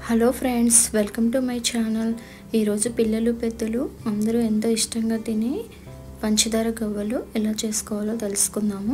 hello friends welcome to my channel ఈరోజు పిల్లలు పెద్దలు అందరూ ఎంతో ఇష్టంగా తినే పంచదార గవ్వలు ఎలా చేసుకోవాలో తెలుసుకుందాము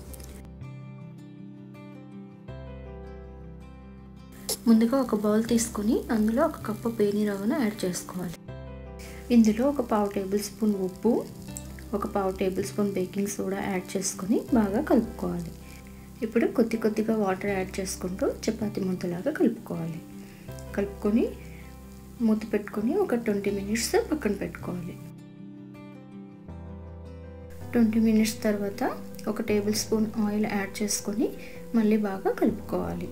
ముందుగా ఒక బౌల్ తీసుకొని అందులో ఒక కప్పు పేని రవ్వను యాడ్ చేసుకోవాలి ఇందులో ఒక పావు టేబుల్ స్పూన్ ఉప్పు ఒక పావు tablespoon baking soda add చేసుకొని బాగా కలుపుకోవాలి ఇప్పుడు కొద్ది కొద్దిగా వాటర్ యాడ్ చేసుకుంటూ చపాతి ముద్దలాగా కలుపుకోవాలి కలుపుకొని మూత పెట్టుకొని ఒక ట్వంటీ మినిట్స్ పక్కన పెట్టుకోవాలి ట్వంటీ మినిట్స్ తర్వాత ఒక టేబుల్ స్పూన్ ఆయిల్ యాడ్ చేసుకొని మళ్ళీ బాగా కలుపుకోవాలి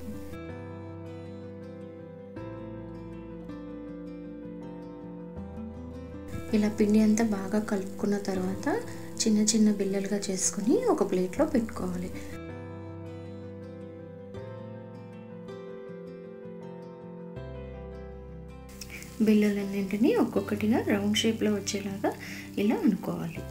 ఇలా పిండి అంతా బాగా కలుపుకున్న తర్వాత చిన్న చిన్న బిల్లలుగా చేసుకొని ఒక ప్లేట్లో పెట్టుకోవాలి బిల్లలన్నింటినీ ఒక్కొక్కటిగా రౌండ్ షేప్లో వచ్చేలాగా ఇలా అనుకోవాలి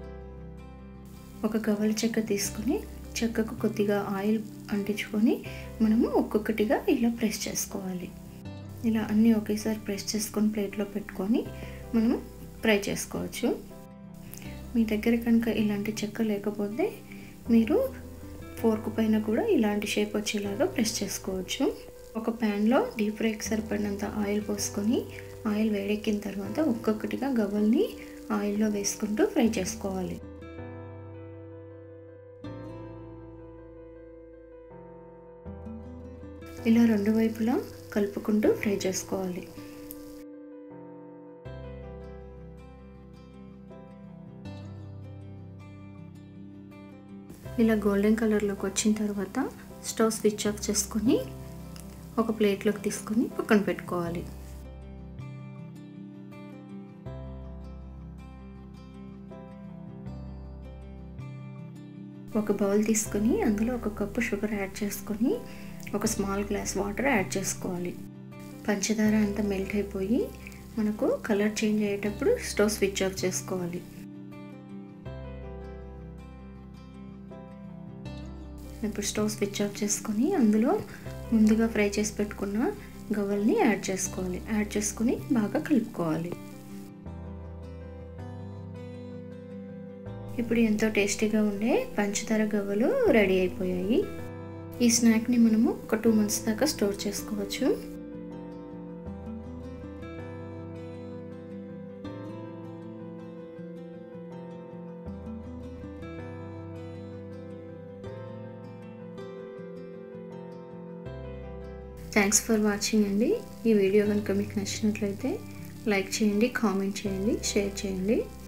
ఒక గవల చెక్క తీసుకొని చెక్కకు కొద్దిగా ఆయిల్ అంటించుకొని మనము ఒక్కొక్కటిగా ఇలా ప్రెస్ చేసుకోవాలి ఇలా అన్నీ ఒకేసారి ప్రెస్ చేసుకొని ప్లేట్లో పెట్టుకొని మనము ఫ్రై చేసుకోవచ్చు మీ దగ్గర కనుక ఇలాంటి చెక్క లేకపోతే మీరు ఫోర్క్ పైన కూడా ఇలాంటి షేప్ వచ్చేలాగా ప్రెస్ చేసుకోవచ్చు ఒక ప్యాన్లో డీప్ ఫ్రైకి సరిపడినంత ఆయిల్ పోసుకొని ఆయిల్ వేడెక్కిన తర్వాత ఒక్కొక్కటిగా గవ్వల్ని ఆయిల్లో వేసుకుంటూ ఫ్రై చేసుకోవాలి ఇలా రెండు వైపులా కలుపుకుంటూ ఫ్రై చేసుకోవాలి ఇలా గోల్డెన్ కలర్లోకి వచ్చిన తర్వాత స్టవ్ స్విచ్ ఆఫ్ చేసుకొని ఒక ప్లేట్లోకి తీసుకొని పక్కన పెట్టుకోవాలి ఒక బౌల్ తీసుకొని అందులో ఒక కప్పు షుగర్ యాడ్ చేసుకొని ఒక స్మాల్ గ్లాస్ వాటర్ యాడ్ చేసుకోవాలి పంచదార అంతా మెల్ట్ అయిపోయి మనకు కలర్ చేంజ్ అయ్యేటప్పుడు స్టవ్ స్విచ్ ఆఫ్ చేసుకోవాలి ఇప్పుడు స్టవ్ స్విచ్ ఆఫ్ చేసుకొని అందులో ముందుగా ఫ్రై చేసి పెట్టుకున్న గవ్వల్ని యాడ్ చేసుకోవాలి యాడ్ చేసుకొని బాగా కలుపుకోవాలి ఇప్పుడు ఎంతో టేస్టీగా ఉండే పంచదార గవ్వలు రెడీ అయిపోయాయి ఈ స్నాక్ని మనము ఒక టూ మంత్స్ దాకా స్టోర్ చేసుకోవచ్చు థ్యాంక్స్ ఫర్ వాచింగ్ అండి ఈ వీడియో కనుక మీకు నచ్చినట్లయితే లైక్ చేయండి కామెంట్ చేయండి షేర్ చేయండి